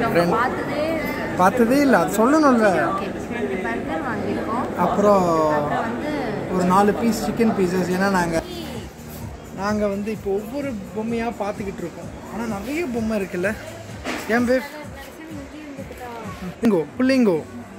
ரெண்டு பார்த்ததே பார்த்ததே இல்லை அது சொல்லணும்ல ஓகே ரெண்டு பர்கர் வாங்கியிருக்கோம் அப்புறம் அப்புறம் வந்து ஒரு நாலு பீஸ் சிக்கன் பீசஸ் ஏன்னா நாங்கள் நாங்கள் வந்து இப்போ ஒவ்வொரு பொம்மையாக பார்த்துக்கிட்டு இருக்கோம் ஆனால் நிறைய பொம்மை இருக்குல்ல ஏன் பேர் புள்ளிங்கோ புள்ளிங்கோ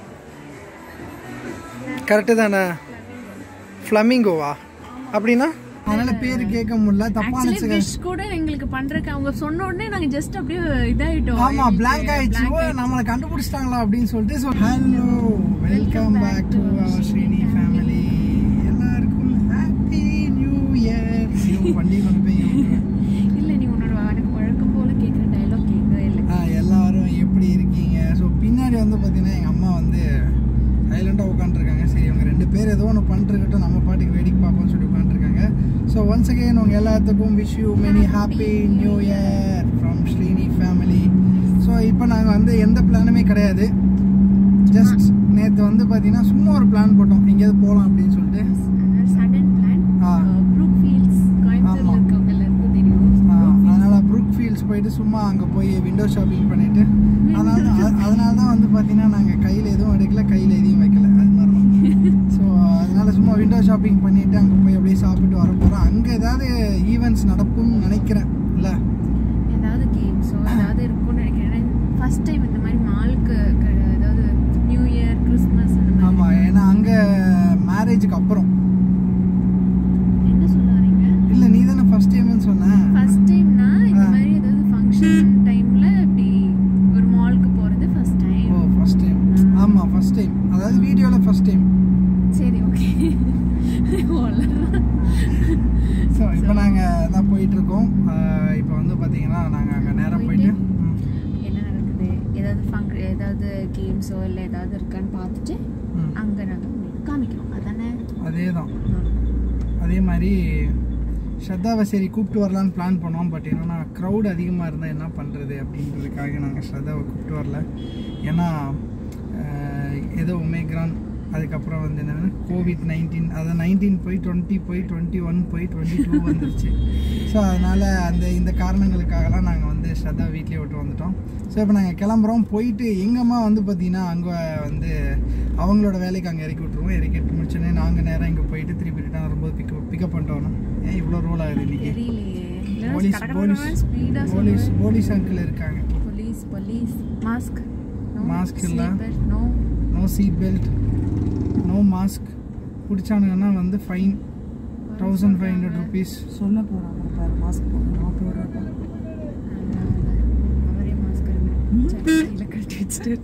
கரெக்டு தானே ஃப்ளமிங்கோவா அப்படின்னா அதனால பேர் கேட்க முடியல தப்பா ஆக்சுவலி நினச்சிக்க விஷ் கூட எங்களுக்கு பண்றதுக்கு அவங்க சொன்ன உடனே நாங்க ஜஸ்ட் அப்படியே இதாயிட்டோம் ஆமா blank ஆயிடுச்சு ஓ நம்மளை கண்டுபிடிச்சிட்டாங்களா அப்படின்னு சொல்லிட்டு so hello welcome back to our Srini family எல்லாருக்கும் ஹாப்பி நியூ இயர் பண்ணி கொண்டு போய் விட்டுறேன். இல்ல நீ உன்னோட வழக்கம் வழக்கம் போல கேக்குற டயலாக் கேட்கவே இல்லை ஆ, எல்லாரும் எப்படி இருக்கீங்க ஸோ பின்னாடி வந்து பார்த்தீங்கன்னா எங்கள் அம்மா வந்து சைலண்டாக உட்காந்துருக்காங்க சரி இவங்க ரெண்டு பேர் ஏதோ ஒன்று பண்ணிருக்கட்டும் நம்ம பாட்டுக்கு வேடிக்கை பார்ப்போம்னு சொல்லி உட்காந்துருக்காங்க ஸோ ஒன்ஸ் அகெயின் உங்கள் எல்லாத்துக்கும் wish you many happy new year from Srini family so இப்போ நாங்கள் வந்து எந்த பிளானுமே கிடையாது ஜஸ்ட் நேற்று வந்து பார்த்தீங்கன்னா சும்மா ஒரு பிளான் போட்டோம் எங்கேயாவது போகலாம் அப்படின்னு சொல்லிட்டு சடன் பிளான் ஆ. ப்ரூக் ஃபீல்ட்ஸ் கோயம்புத்தூர்ல ஆமா. இருக்கவங்க எல்லாருக்கும் தெரியும் ஆ, அதனால ப்ரூக் ஃபீல்ட்ஸ் போயிட்டு சும்மா அங்கே போய் விண்டோ ஷாப்பிங் பண்ணிட்டு அதனால அ- அதனால தான் வந்து பார்த்தீங்கன்னா நாங்கள் கையில் எதுவும் எடுக்கல கையில் எதையும் வைக்கல அது மாதிரி தான் ஸோ அதனால சும்மா விண்டோ ஷாப்பிங் பண்ணிட்டு அங்கே போய் அப்படியே சாப்பிட்டு வர போகிறோம் அங்கே ஏதாவது ஈவெண்ட்ஸ் நடக்கும்னு நினைக்கிறேன் இல்லை ஏதாவது கேம்ஸோ ஏதாவது இருக்கும்னு நினைக்கிறேன் ஃபர்ஸ்ட் டைம் இந்த மாதிரி மாலுக்கு ஏதாவது நியூ இயர் கிறிஸ்மஸ் அந்த மாதிரி ஆமாம் ஏன்னா அங்கே மேரேஜுக்கு அப்புறம் என்ன சொல்ல வரீங்க இல்லை நீ தானே ஃபஸ்ட் டைம்னு சொன்னேன் ஃபர்ஸ்ட் டைம்னா இந்த ஆ. மாதிரி ஏதாவது ஃபங்க்ஷன் டைம்ல இப்படி ஒரு மாலுக்கு போறது ஃபர்ஸ்ட் ஓ டைம் ஃபஸ்ட் டைம் ஆமாம் ஃபஸ்ட் டைம் அதாவது வீடியோவில் ஃபஸ்ட் டைம் சரி ஓகே ஸோ இப்போ நாங்கள் தான் போயிட்டுருக்கோம் இப்போ வந்து பார்த்தீங்கன்னா நாங்கள் அங்கே நேரம் போயிட்டு ம், என்ன நடக்குது ஏதாவது ஃபங்க் ஏதாவது கேம்ஸோ இல்லை ஏதாவது இருக்கான்னு பார்த்துட்டு ம். அங்கே நாங்கள் உங்களுக்கு காமிக்கிறோம் அதானே அதே தான் அதே மாதிரி ஸ்ரத்தாவை சரி கூப்பிட்டு வரலான்னு பிளான் பண்ணோம் பட் என்னன்னா க்ரௌட் அதிகமாக இருந்தால் என்ன பண்ணுறது அப்படின்றதுக்காக நாங்கள் ஸ்ரத்தாவை கூப்பிட்டு வரல ஏன்னா அஹ், ஏதோ ஒமேக்ரான் அதுக்கப்புறம் வந்து என்னென்னா கோவிட் நைன்டீன் அதான் நைன்டீன் போய் டுவெண்ட்டி போய் டுவெண்ட்டி ஒன் போய் டுவெண்ட்டி டூ வந்துருச்சு ஸோ அதனால் அந்த இந்த காரணங்களுக்காகலாம் நாங்கள் வந்து ஸ்ரத்தா வீட்லேயே விட்டு வந்துட்டோம் ஸோ இப்போ நாங்கள் கிளம்புறோம் போயிட்டு எங்கம்மா வந்து பார்த்தீங்கன்னா அங்கே வந்து அவங்களோட வேலைக்கு அங்கே இறக்கி விட்ருவோம் இறக்கி விட்டு முடிச்சோடனே நாங்கள் நேரம் இங்கே போயிட்டு திருப்பி ரிட்டர்ன் வரும்போது பிக்கப் பிக்கப் பண்ணிட்டு வரணும் ஏன் இவ்வளோ ரோல் ஆகுது இன்னைக்கு தெரியலையே police police police police uncle இருக்காங்க போலீஸ் போலீஸ் மாஸ்க் Mask இல்ல. No no seat belt no mask பிடிச்சானுங்கன்னா வந்து fine thousand five hundred rupees சொல்ல போகிறாங்க பாரு மாஸ்க் போடணும் நான் போடுறேன் அவரே மாஸ்க் கையில் கட்டி வச்சுட்டு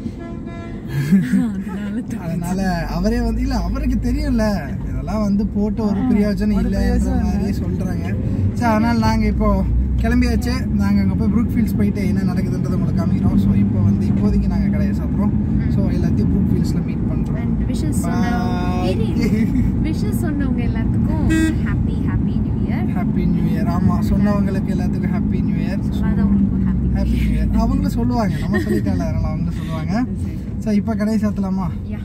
அதனால தான் அதனால அவரே வந்து இல்ல அவருக்கு தெரியும்ல இதெல்லாம் வந்து போட்டு ஒரு பிரயோஜனம் இல்லைன்ற மாதிரியே சொல்றாங்க சரி அதனால நாங்க இப்போ கிளம்பியாச்சு நாங்க அங்க போய் ப்ரூக் ஃபீல்ட்ஸ் போயிட்டு என்ன நடக்குதுன்றதை உங்களுக்கு காமிக்கிறோம் ஸோ இப்போ வந்து இப்போதைக்கு நாங்க கடையை சாப்பிட்றோம் ஸோ எல்லாத்தையும் ப்ரூக் ஃபீல்ட்ஸ்ல மீட் பண்றோம் அண்ட் விஷஸ் Bye. விஷஸ் சொன்னவங்க எல்லாத்துக்கும் happy happy new year happy new year ஆமா சொன்னவங்களுக்கு எல்லாத்துக்கும் ஹாப்பி நியூ இயர் சொல்லாதவங்களுக்கும் ஹாப்பி ஹாப்பி நியூ இயர் அவங்களும் சொல்லுவாங்க நம்ம சொல்லிட்டால அதனால அவங்களும் சொல்லுவாங்க ஸோ இப்போ கடையை சாத்தலாமா யா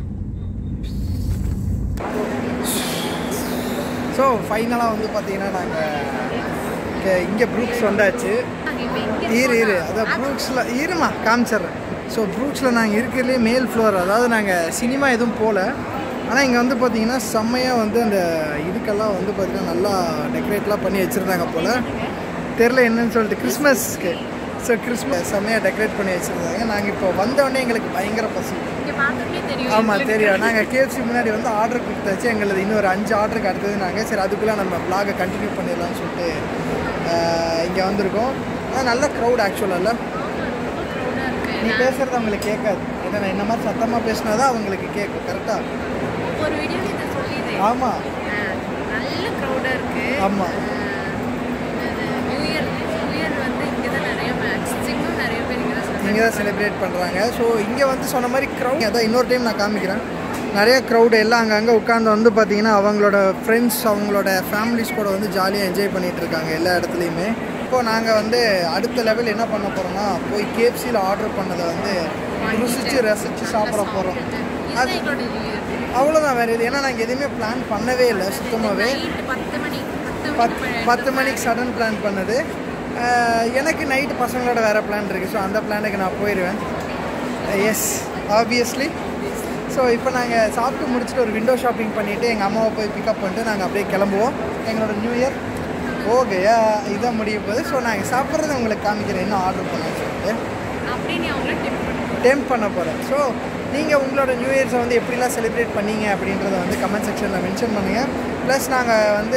ஸோ ஃபைனலாக வந்து பார்த்தீங்கன்னா நாங்கள் இங்கே ப்ரூக்ஸ் வந்தாச்சு இரு இரு அதான் ப்ரூக்ஸில் இருமா காமிச்சிட்றேன் ஸோ ப்ரூக்ஸில் நாங்கள் இருக்கிறதுலே மேல் ஃப்ளோர் அதாவது நாங்கள் சினிமா எதுவும் போகல ஆனால் இங்கே வந்து பார்த்தீங்கன்னா செம்மையாக வந்து அந்த இதுக்கெல்லாம் வந்து பார்த்தீங்கன்னா நல்லா டெக்கரேட்லாம் பண்ணி வச்சுருந்தாங்க போல் தெரில என்னன்னு சொல்லிட்டு கிறிஸ்மஸ்க்கு ஸோ கிறிஸ்மஸ் செம்மையாக டெக்கரேட் பண்ணி வச்சுருந்தாங்க நாங்கள் இப்போ வந்தோடனே எங்களுக்கு பயங்கர பசி இங்க பார்த்தோன்னே தெரியும் ஆமாம் தெரியும் நாங்கள் கேஎஃப்சி முன்னாடி வந்து ஆர்டர் கொடுத்தாச்சு எங்களது இன்னொரு அஞ்சு ஆர்டருக்கு அடுத்தது நாங்கள் சரி அதுக்குள்ளே நம்ம vlog-அ கண்டினியூ பண்ணிடலாம்னு சொல்லிட்டு இங்கே வந்திருக்கோம் ஆனால் நல்ல க்ரௌட் ஆக்சுவலாக இல்லை crowd-ஆ இருக்கு நீ பேசுறது அவங்களுக்கு கேட்காது ஏன்னா நான் இந்த மாதிரி சத்தமாக பேசினா தான் அவங்களுக்கு கேட்கும் கரெக்டாக ஒரு வீடியோ இதை சொல்லிடு ஆமாம் நல்ல க்ரௌடாக இருக்கு ஆமா. நியூ இயர் நியூ இயர் வந்து இங்கே தான் நிறைய மேக்ஸிமம் நிறைய பேர் இங்கே தான் இங்கே தான் செலிப்ரேட் பண்ணுறாங்க ஸோ இங்கே வந்து சொன்ன மாதிரி க்ரௌட் அதான் இன்னொரு டைம் நான் காமிக்கிறேன் நிறைய க்ரௌடு எல்லாம் அங்கங்கே உட்காந்து வந்து பார்த்தீங்கன்னா அவங்களோட ஃப்ரெண்ட்ஸ் அவங்களோட ஃபேமிலிஸ் கூட வந்து ஜாலியாக என்ஜாய் பண்ணிட்டு இருக்காங்க எல்லா இடத்துலையுமே இப்போ நாங்கள் வந்து அடுத்த லெவல் என்ன பண்ண போகிறோம்னா போய் கேப்சியில் ஆர்டர் பண்ணதை வந்து ருசிச்சு ரசித்து சாப்பிட போகிறோம் அது இதுதான் எங்களோட நியூ இயர் அவ்வளோதான் வேறு இது ஏன்னா நாங்கள் எதுவுமே பிளான் பண்ணவே இல்லை சுத்தமாகவே நைட்டு பத்து மணி பத்து பத் மணி பத்து மணிக்கு சடன் பிளான் பண்ணது அஹ், எனக்கு நைட்டு பசங்களோட வேறு பிளான் இருக்குது ஸோ அந்த பிளானுக்கு நான் போயிடுவேன் எஸ் ஆப்வியஸ்லி ஸோ இப்போ நாங்கள் சாப்பிட்டு முடிச்சுட்டு ஒரு விண்டோ ஷாப்பிங் பண்ணிவிட்டு எங்கள் அம்மாவை போய் பிக்கப் பண்ணிட்டு நாங்கள் அப்படியே கிளம்புவோம் எங்களோட நியூ இயர் ஓகேயா இதான் முடிய போகுது ஸோ நாங்கள் சாப்பிட்றத உங்களுக்கு காமிக்கிறேன் என்ன ஆர்டர் பண்ணேன்னு சொல்லிட்டு அப்படின்னு அவங்கள டிப் பண்ணுவோம் டெம்ப் பண்ண போகிறேன் ஸோ நீங்கள் உங்களோட நியூ இயர்ஸை வந்து எப்படிலாம் செலிப்ரேட் பண்ணீங்க அப்படின்றத வந்து கமெண்ட் செக்ஷனில் மென்ஷன் பண்ணுங்கள் ப்ளஸ் நாங்கள் வந்து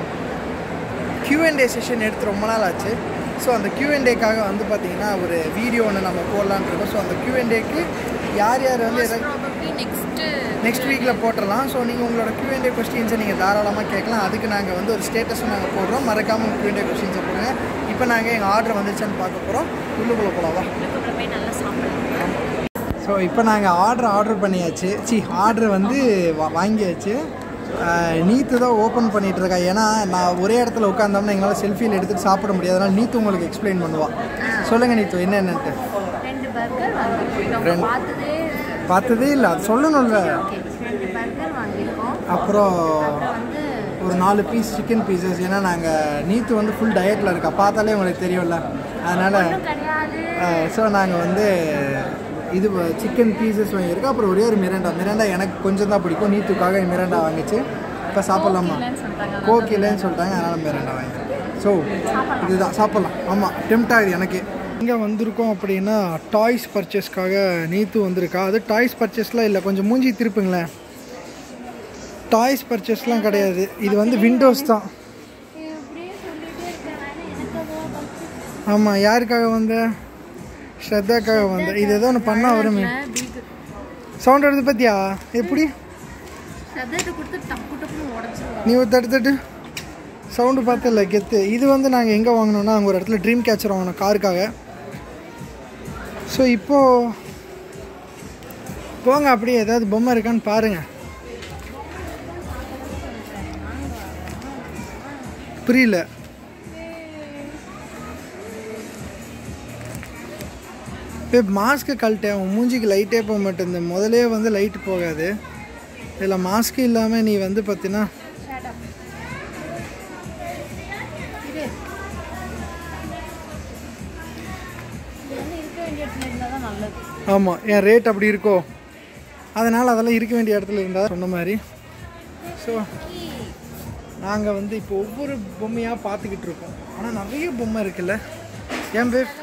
Q&A செஷன் எடுத்து ரொம்ப நாள் ஆச்சு ஸோ அந்த Q&Aக்காக வந்து பார்த்தீங்கன்னா ஒரு வீடியோ ஒன்று நம்ம போடலான்னு இருக்கோம் ஸோ அந்த Q&Aக்கு யார் யார் வந்து எதாவது ப்ராபப்ளி நெக்ஸ்ட்டு நெக்ஸ்ட் வீக்கில் போட்டுடலாம் ஸோ நீங்கள் உங்களோட Q&A கொஸ்டின்ஸை நீங்கள் தாராளமாக கேட்கலாம் அதுக்கு நாங்கள் வந்து ஒரு ஸ்டேட்டஸும் நாங்கள் போடுறோம் மறக்காமல் Q&A கொஸ்டின்ஸை போடுங்க இப்போ நாங்கள் எங்கள் ஆர்டர் வந்துருச்சான்னு பார்க்க போகிறோம் உள்ளுக்குள்ளே போகலாம் உள்ளுக்குள்ள போய் நல்லா சாப்பிடலாம் ஸோ இப்போ நாங்கள் ஆர்டர் ஆர்டர் பண்ணியாச்சு சி ஆர்டர் வந்து வா- வாங்கியாச்சு ஆஹ் நீத்து தான் ஓப்பன் பண்ணிட்டு இருக்கா ஏன்னா நான் ஒரே இடத்துல உட்காந்தோம்னா எங்களால் செல்ஃபியில் எடுத்துகிட்டு சாப்பிட முடியாது அதனால் நீத்து உங்களுக்கு எக்ஸ்பிளைன் பண்ணுவா சொல்லுங்கள் நீத்து என்னென்னட்டு ரெண்டு பர்கர் வாங்கியிருக்கோம் ரெண்டு. பார்த்ததே பார்த்ததே இல்லை அது சொல்லணும்ல ஓகே ரெண்டு பர்கர் வாங்கியிருக்கோம் அப்புறம் அப்புறம் வந்து ஒரு நாலு பீஸ் சிக்கன் பீசஸ் ஏன்னா நாங்கள் நீத்து வந்து ஃபுல் டயட்டில் இருக்கா பார்த்தாலே உங்களுக்கு தெரியும்ல அதனால் ஒன்றும் கிடையாது ஸோ நாங்கள் வந்து இது சிக்கன் பீசஸ் வாங்கியிருக்கோம் அப்புறம் ஒரே ஒரு மிரண்டா மிரண்டா எனக்கு கொஞ்சம் தான் பிடிக்கும் நீத்துக்காக மிரண்டா வாங்கிச்சு இப்போ சாப்பிட்லாமா கோக் இல்லைன்னு சொல்லிட்டாங்க அதனால் மிரண்டா வாங்கி ஸோ இதுதான் சாப்பிட்லாம் ஆமாம் டெம்ட் ஆகுது எனக்கு இங்கே வந்திருக்கோம் அப்படின்னா டாய்ஸ் பர்ச்சேஸ்க்காக நீத்து வந்திருக்கா அது டாய்ஸ் பர்ச்சேஸ்லாம் இல்லை கொஞ்சம் மூஞ்சி திருப்புங்களேன் டாய்ஸ் பர்ச்சேஸ்லாம் கிடையாது இது வந்து விண்டோஸ் தான் ஆமாம் யாருக்காக வந்த ஸ்ரத்தாக்காக வந்த இது ஏதோ ஒன்று பண்ணால் வருமே சவுண்ட் வருது பார்த்தியா எப்படி சதத்தை கொடுத்து டப்பு டப்புன்னு உடச்சிருவோம் நீ ஒரு தட்டு தட்டு சவுண்டு பார்த்தல கெத்து இது வந்து நாங்கள் எங்கே வாங்கினோம்னா அங்கே ஒரு இடத்துல ட்ரீம் கேச்சர் வாங்கினோம் காருக்காக ஸோ இப்போது போங்க அப்படியே ஏதாவது பொம்மை இருக்கான்னு பாருங்கள் புரியல இப்போ மாஸ்க்கு கழட்டேன் உன் மூஞ்சிக்கு லைட்டே போக மாட்டேங்குது முதலே வந்து லைட் போகாது இதில் மாஸ்க் இல்லாமல் நீ வந்து பார்த்தீங்கன்னா இருக்க வேண்டிய இடத்துல இருந்தால் தான் நல்லது ஆமாம் என் ரேட் அப்படி இருக்கோ அதனால் அதெல்லாம் இருக்க வேண்டிய இடத்துல இருந்தால் சொன்ன மாதிரி ஸோ நாங்கள் வந்து இப்போ ஒவ்வொரு பொம்மையாக பார்த்துக்கிட்டு இருக்கோம் ஆனால் நிறைய பொம்மை இருக்குல்ல ஏன் பேர்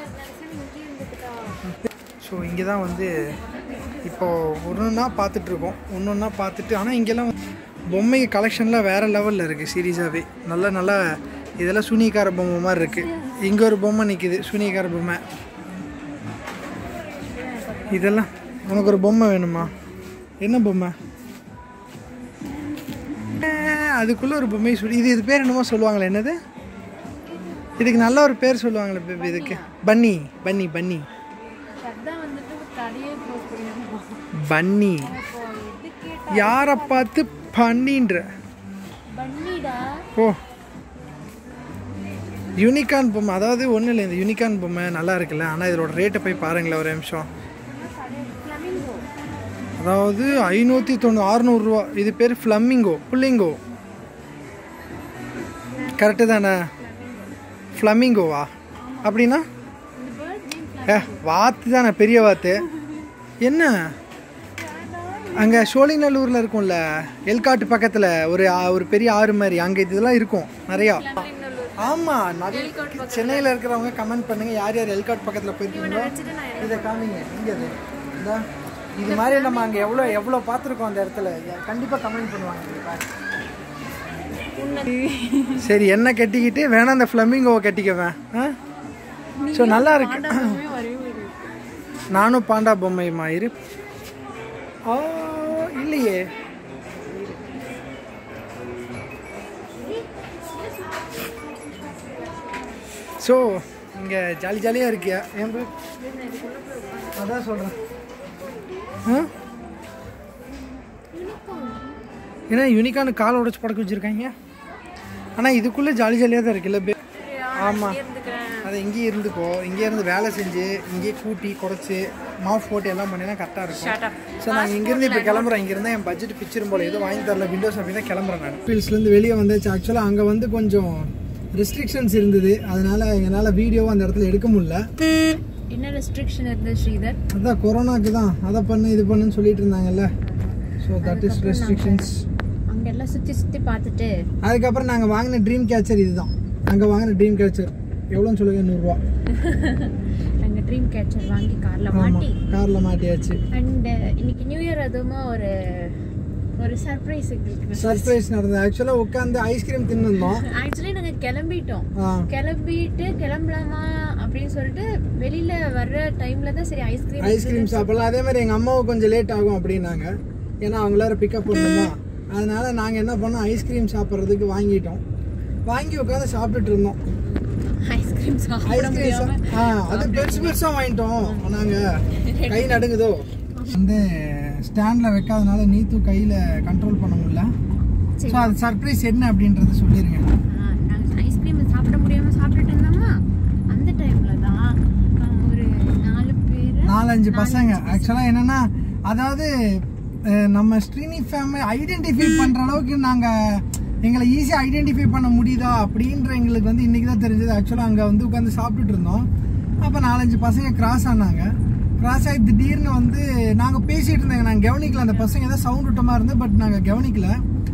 ஸோ இங்கே தான் வந்து இப்போது ஒன்று ஒன்றா பார்த்துட்ருக்கோம் ஒன்று ஒன்றா பார்த்துட்டு ஆனால் இங்கெல்லாம் பொம்மை கலெக்ஷன்லாம் வேறு லெவலில் இருக்குது சீரியஸாகவே நல்ல நல்ல இதெல்லாம் சுனிக்கார பொம்மை மாதிரி இருக்குது இங்கே ஒரு பொம்மை நிற்கிது சுனிக்கார பொம்மை இதெல்லாம் உனக்கு ஒரு பொம்மை வேணுமா என்ன பொம்மை அஹ், அதுக்குள்ள ஒரு பொம்மை சொல்லி இது இது பேர் என்னமோ சொல்லுவாங்களே என்னது இதுக்கு நல்ல ஒரு பேர் சொல்லுவாங்களே baby இதுக்கு பன்னி பன்னி பன்னி சத்தா வந்துட்டு கடையே க்ளோஸ் பண்ணிருக்கோம் பன்னி இப்போ எது கேட்டா யாரை பார்த்து பண்ணின்ற பண்ணிடா ஓ யூனிகான் பொம்மை அதாவது ஒன்றும் இல்லை இந்த யூனிகான் பொம்மை நல்லா இருக்குல்ல ஆனால் இதோட ரேட்டை போய் பாருங்களேன் ஒரு நிமிஷம் ஃப்ளமிங்கோ அதாவது ஐநூற்றி தொண்ணூறு அறுநூறுவா இது பேர் ஃப்ளம்மிங்கோ புல்லிங்கோ கரெக்டு தானே ஃப்ளமிங்கோவா அப்படின்னா ஏ வாத்து தானே பெரிய வாத்து என்ன அங்கே சோழிநல்லூரில் இருக்கும்ல எல்காட்டு பக்கத்தில் ஒரு ஆ- ஒரு பெரிய ஆறு மாதிரி அங்கே இதெல்லாம் இருக்கும் நிறையா ஆமாம் நிறைய சென்னையில் இருக்கிறவங்க கமெண்ட் பண்ணுங்க யார் யார் எல்காட் பக்கத்தில் போயிருக்கீங்களோ இதை காமிங்க இங்கே அது இந்தா. இது மாதிரி நம்ம அங்கே எவ்வளோ எவ்வளோ பார்த்துருக்கோம் அந்த இடத்துல கண்டிப்பாக கமெண்ட் பண்ணுவாங்க இங்க பாரு. சரி என்ன கட்டிக்கிட்டு வேணா அந்த ஃப்ளமிங்கோவை கட்டிக்கவேன் ஆ ஸோ நல்லா இருக்கு நானும் பாண்டா பொம்மையுமா இரு ஆ இல்லையே ஸோ இங்கே ஜாலி ஜாலியாக இருக்கியா ஏன் bro? அதான் சொல்கிறேன் ஆ ஏன்னா யூனிக்கான காலை உடச்சி படக்க வச்சுருக்காங்க ஆனால் இதுக்குள்ளே ஜாலி ஜாலியாக தான் இருக்குல்ல பே ஆமாம் அதை இங்கேயே இருந்துக்கோ இங்கேயே இருந்து வேலை செஞ்சு இங்கேயே கூட்டி குறைச்சி மாஃப் போட்டு எல்லாம் பண்ணினா கரெக்டாக இருக்கும் ஸோ நாங்கள் இங்கேருந்து இப்போ கிளம்புறோம் இங்கேருந்து என் பட்ஜெட் பிச்சிரும் போல எதுவும் வாங்கி தரல விண்டோஸ் அப்படின்னா கிளம்புறேன் நான் ஃபீல்ஸ்லேருந்து வெளியே வந்தாச்சு ஆக்சுவலாக அங்கே வந்து கொஞ்சம் ரெஸ்ட்ரிக்ஷன்ஸ் இருந்தது அதனால எங்களால் வீடியோவும் அந்த இடத்துல எடுக்க முடியல என்ன ரெஸ்ட்ரிக்ஷன் இருந்தது ஸ்ரீதர் அதான் கொரோனாக்கு தான் அதை பண்ணு இது பண்ணுன்னு சொல்லிட்டு இருந்தாங்கல்ல ஸோ தட் இஸ் ரெஸ்ட்ரிக்ஷன்ஸ் அங்கெல்லாம் சுற்றி சுற்றி பார்த்துட்டு அதுக்கப்புறம் நாங்கள் வாங்கின ட்ரீம் கேச்சர் இதுதான் நாங்கள் வாங்கின ட்ரீம் கேச்சர் எவ்வளோன்னு சொல்லுங்க நூறுரூவா நாங்கள் ட்ரீம் கேச்சர் வாங்கி காரில் ஆமாம் மாட்டி காரில் மாட்டியாச்சு அண்ட் இன்னைக்கு நியூ இயர் அதுவுமா ஒரு ஒரு சர்ப்ரைஸ் எங்களுக்கு சர்ப்ரைஸ் நடந்தது ஆக்சுவலாக உட்காந்து ஐஸ்கிரீம் தின்னுருந்தோம் ஆக்சுவலி நாங்கள் கிளம்பிட்டோம் ஆ கிளம்பிட்டு கிளம்பலாமா அப்படின்னு சொல்லிட்டு வெளியில வர்ற டைம்ல தான் சரி ஐஸ்கிரீம் ஐஸ்கிரீம் சாப்பிடலாம் அதே மாதிரி எங்கள் அம்மாவுக்கு கொஞ்சம் லேட் ஆகும் அப்படின்னாங்க ஏன்னா அவங்களார பிக்கப் பண்ணணுமா அதனால நாங்கள் என்ன பண்ணோம் ஐஸ்கிரீம் சாப்பிட்றதுக்கு வாங்கிட்டோம் வாங்கி உட்காந்து சாப்பிட்டுட்டு இருந்தோம் ஐஸ்கிரீம் சாப்பிட ஐஸ்கிரீம் முடியாம ஆ அது பெருசு பெருசாக வாங்கிட்டோம் நாங்கள் கை நடுங்குதோ வந்து ஸ்டாண்டில் வைக்காதனால நீத்து கையில் கண்ட்ரோல் பண்ண முடியல சரி. ஸோ அது சர்ப்ரைஸ் என்ன அப்படின்றத சொல்லிடுங்க ஆ, நாங்க ஐஸ்கிரீம் சாப்பிட முடியாம சாப்பிட்டுட்டு இருந்தோமா அந்த டைம்ல தான் ஆ, ஒரு நாலு பேர் நாலஞ்சு பசங்க ஆக்சுவலாக என்னன்னா அதாவது அஹ், நம்ம ஸ்ரீனி ஃபேமிலி ஐடென்டிஃபை பண்ணுற அளவுக்கு நாங்கள் எங்களை ஈஸியாக ஐடென்டிஃபை பண்ண முடியுதா அப்படின்ற எங்களுக்கு வந்து இன்றைக்கி தான் தெரிஞ்சது ஆக்சுவலாக அங்கே வந்து உட்காந்து சாப்பிட்டுட்டு இருந்தோம் அப்போ நாலஞ்சு பசங்க கிராஸ் ஆனாங்க கிராஸ் ஆகி திடீர்னு வந்து நாங்கள் பேசிகிட்டு இருந்தாங்க நாங்கள் கவனிக்கல அந்த பசங்க ஏதோ சவுண்ட் விட்டமாக இருந்து பட் நாங்கள் கவனிக்கல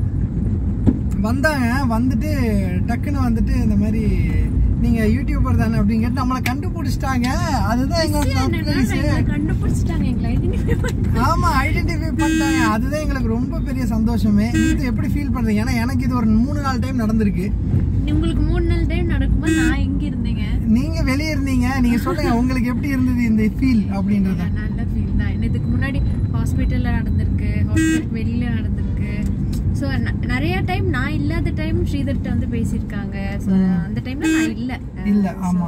வந்தாங்க வந்துட்டு டக்குன்னு வந்துட்டு இந்த மாதிரி நீங்க யூடியூபர் தானே அப்படின்னு கேட்டு நம்மளை கண்டுபிடிச்சிட்டாங்க அதுதான் எங்களோட surprise. கண்டுபிடிச்சிட்டாங்க எங்களை ஐடென்டிஃபை பண்ணி ஆமா ஐடென்டிஃபை பண்ணிட்டாங்க அதுதான் எங்களுக்கு ரொம்ப பெரிய சந்தோஷமே இது எப்படி ஃபீல் பண்றீங்க ஏன்னா எனக்கு இது ஒரு மூணு நாலு டைம் நடந்திருக்கு உங்களுக்கு மூணு நாள் டைம் நடக்கும்போது நான் எங்க இருந்தேங்க நீங்க வெளியே இருந்தீங்க நீங்க சொல்லுங்க உங்களுக்கு எப்படி இருந்தது இந்த ஃபீல் அப்படின்றத நல்ல ஃபீல் தான் என்ன இதுக்கு முன்னாடி ஹாஸ்பிட்டல்ல நடந்திருக்கு ஹாஸ்பிட்டல் வெளியில நடந்திருக்கு ஸோ நிறைய டைம் நான் இல்லாத டைம் ஸ்ரீதர்கிட்ட வந்து பேசியிருக்காங்க ஸோ அந்த டைம்ல நான் இல்ல இல்ல ஆமா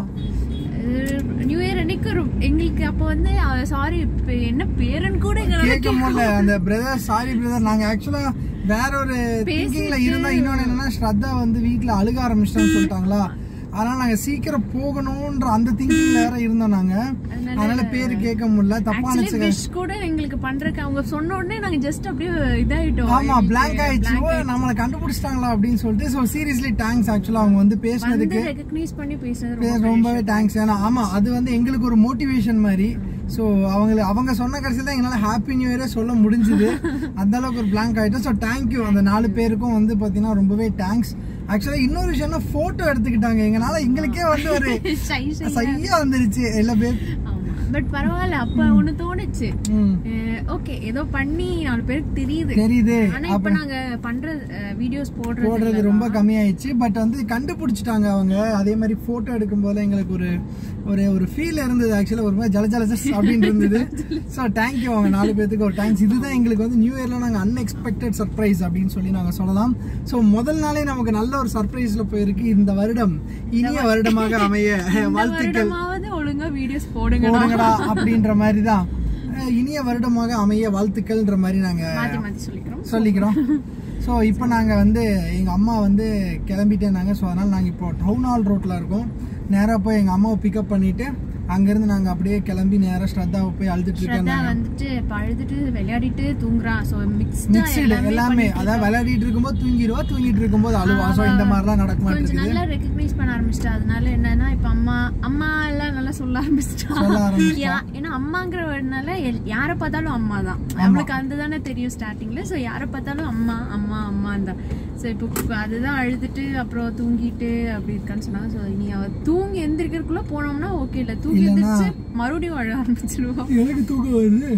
நியூ இயர் அன்னைக்கு ஒரு எங்களுக்கு அப்போ வந்து சாரி என்ன பேருன்னு கூட எங்களால கேட்க முடியல அந்த பிரதர் சாரி பிரதர் நாங்க ஆக்சுவலா வேற ஒரு திங்கிங்ல இருந்தோம் இன்னொன்னு என்னன்னா ஸ்ரத்தா வந்து வீட்ல அழுக ஆரம்பிச்சிட்டோம்னு சொல்லிட்டாங்களா அதனால நாங்க சீக்கிரம் போகணும்ன்ற அந்த திங்கிங்ல வேற இருந்தோம் நாங்க அதனால பேரு கேட்க முடியல தப்பா ஆக்சுவலி நினைச்சுக்க விஷ் கூட எங்களுக்கு பண்றதுக்கு அவங்க சொன்ன உடனே நாங்க ஜஸ்ட் அப்படியே இதாயிட்டோம் ஆமா பிளாங்க் ஆயிடுச்சு ஓ நம்மள கண்டுபிடிச்சிட்டாங்களா அப்படின்னு சொல்லிட்டு சோ சீரியஸ்லி தேங்க்ஸ் ஆக்சுவலா அவங்க வந்து பேசினதுக்கு வந்து ரெகக்னைஸ் பண்ணி பேசுறது பே- ரொம்பவே தேங்க்ஸ் ஏன்னா ஆமா அது வந்து எங்களுக்கு ஒரு மோட்டிவேஷன் மாதிரி ஸோ அவங்க அவங்க சொன்ன கடைசியில் தான் எங்களால் ஹாப்பி நியூ இயரே சொல்ல முடிஞ்சுது அந்த அளவுக்கு ஒரு பிளாங்க் ஆகிட்டோம் ஸோ தேங்க்யூ அந்த நாலு பேருக்கும் வந்து பார்த்தீங்கன்னா ரொம்பவே தேங்க்ஸ் ஆக்சுவலாக இன்னொரு விஷயம்னா ஃபோட்டோ எடுத்துக்கிட்டாங்க எங்களால் எங்களுக்கே வந்து ஒரு Shy, shy. சையா வந்துருச்சு எல்லா பேர் பட் பரவாயில்ல அப்ப ஒண்ணு தோணுச்சு ம் ஓகே ஏதோ பண்ணி நாலு பேருக்கு தெரியுது தெரியுது ஆனா இப்ப நாங்க பண்ற வீடியோஸ் போடுறது போடுறது ரொம்ப கம்மியாயிடுச்சு பட் வந்து கண்டுபிடிச்சிட்டாங்க அவங்க அதே மாதிரி போட்டோ எடுக்கும் போது எங்களுக்கு ஒரு ஒரு ஒரு ஃபீல் இருந்தது ஆக்சுவலாக ஒரு மாதிரி ஜல ஜலசஸ் அப்படின்னு இருந்தது ஸோ தேங்க்யூ அவங்க நாலு பேத்துக்கு ஒரு தேங்க்ஸ் இதுதான் எங்களுக்கு வந்து நியூ இயர்ல நாங்கள் அன்எக்ஸ்பெக்டட் சர்ப்ரைஸ் அப்படின்னு சொல்லி நாங்கள் சொல்லலாம் ஸோ முதல் நாளே நமக்கு நல்ல ஒரு சர்ப்ரைஸ்ல போயிருக்கு இந்த வருடம் இனிய வருடமாக அமைய வாழ்த்துக்கள் வருடமாவது ஒழுங்கா வீடியோஸ் போடுங்க போடுங்கடா அப்படின்ற மாதிரி தான் அஹ் இனிய வருடமாக அமைய வாழ்த்துக்கள்ன்ற மாதிரி நாங்கள் மாத்தி மாத்தி சொல்லிக்கிறோம் சொல்லிக்கிறோம் ஸோ இப்போ நாங்கள் வந்து எங்கள் அம்மா வந்து கிளம்பிட்டேனாங்க ஸோ அதனால் நாங்கள் இப்போ டவுன் ஹால் ரோட்டில் இருக்கோம் நேராக போய் எங்கள் அம்மாவை பிக்கப் பண்ணிவிட்டு அங்கேருந்து நாங்கள் அப்படியே கிளம்பி நேராக ஸ்ரத்தாவை போய் அழுதுட்டு இருக்கேன் ஸ்ரத்தா வந்துட்டு இப்ப அழுதுட்டு விளையாடிட்டு தூங்குறான் சோ மிக்ஸ்டா மிக்சடு எல்லாமே அதாவது விளையாடிட்டு இருக்கும்போது தூங்கிடுவா தூங்கிட்டு இருக்கும்போது அழுவா ஸோ இந்த மாதிரிலாம் நடக்க கொஞ்சம் மாட்டேங்குது நல்லா ரெகக்னைஸ் பண்ண ஆரம்பிச்சிட்டா அதனால என்னன்னா இப்ப அம்மா அம்மா எல்லாம் நல்லா சொல்ல ஆரம்பிச்சிட்டா சொல்ல ஆரம்பிச்சிட்டா. யா- ஏன்னா அம்மாங்கிறதுனால எல்- யாரை பார்த்தாலும் அம்மா தான் அவளுக்கு அந்த தானே தெரியும் ஸ்டார்டிங்ல சோ யாரை பார்த்தாலும் அம்மா அம்மா அம்மா தான் சோ இப்போ அதுதான் அழுதுட்டு அப்புறம் தூங்கிட்டு அப்படி இருக்கான்னு சொன்னாங்க சோ நீ அவ தூங்கி எந்திரிக்கிறதுக்குள்ள போனோம்னா ஓகே இல்ல தூங்கி இல்லைன்னா- எந்திரிச்சு மறுபடியும் அழ ஆரம்பிச்சிருவா எனக்கு தூக்கம் வருது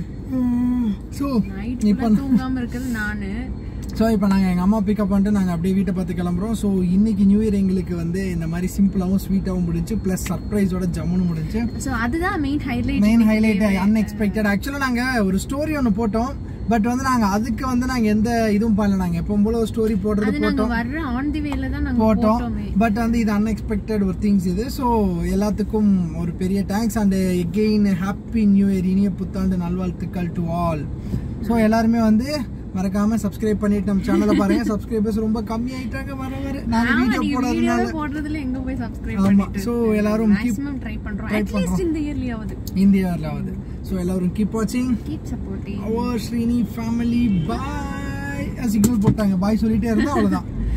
ஸோ நைட் இப்போ தூங்காம இருக்கிறது நானு ஸோ இப்போ நாங்கள் எங்கள் அம்மா பிக்கப் பண்ணிட்டு நாங்கள் அப்படியே வீட்டை பார்த்து கிளம்புறோம் ஸோ இன்னைக்கு நியூ இயர் எங்களுக்கு வந்து இந்த மாதிரி சிம்பிளாகவும் ஸ்வீட்டாகவும் முடிஞ்சு ப்ளஸ் சர்ப்ரைஸோட ஜம்முன்னு முடிஞ்சு சோ அதுதான் main highlight main highlight unexpected ஆக்சுவலாக நாங்கள் ஒரு ஸ்டோரி ஒன்று போட்டோம் பட் வந்து நாங்கள் அதுக்கு வந்து நாங்கள் எந்த இதுவும் பண்ணல நாங்கள் எப்பவும் போல ஒரு ஸ்டோரி போடுறது அது நாங்க போட்டோம் வர்ற ஆன் தி வேல தான் நாங்க போட்டோம் போட்டோமே பட் வந்து இது அன்எக்ஸ்பெக்டட் ஒரு திங்ஸ் இது ஸோ எல்லாத்துக்கும் ஒரு பெரிய thanks and again happy new year இனிய புத்தாண்டு நல்வாழ்த்துக்கள் டு ஆல் ஸோ எல்லாருமே வந்து மறக்காம சப்ஸ்கிரைப் பண்ணிட்டு நம்ம சேனலை பாருங்க சப்ஸ்கிரைபர்ஸ் ரொம்ப கம்மி ஆயிட்டாங்க வர வர நாங்க ஆமா, வீடியோ நீங்க போடுறதுனால வீடியோல போடுறதுல எங்க போய் சப்ஸ்கிரைப் ஆமா பண்ணிட்டு ஸோ எல்லாரும் கீப் மேக்ஸிமம் ட்ரை பண்றோம் try அட்லீஸ்ட் இந்த இயர்லியாவது இந்தியாவில் ஆகுது ஸோ எல்லாரும் கீப் வாட்சிங் keep supporting our Srini family bye signal போட்டாங்க பாய் சொல்லிட்டே இருந்தா அவ்வளவுதான்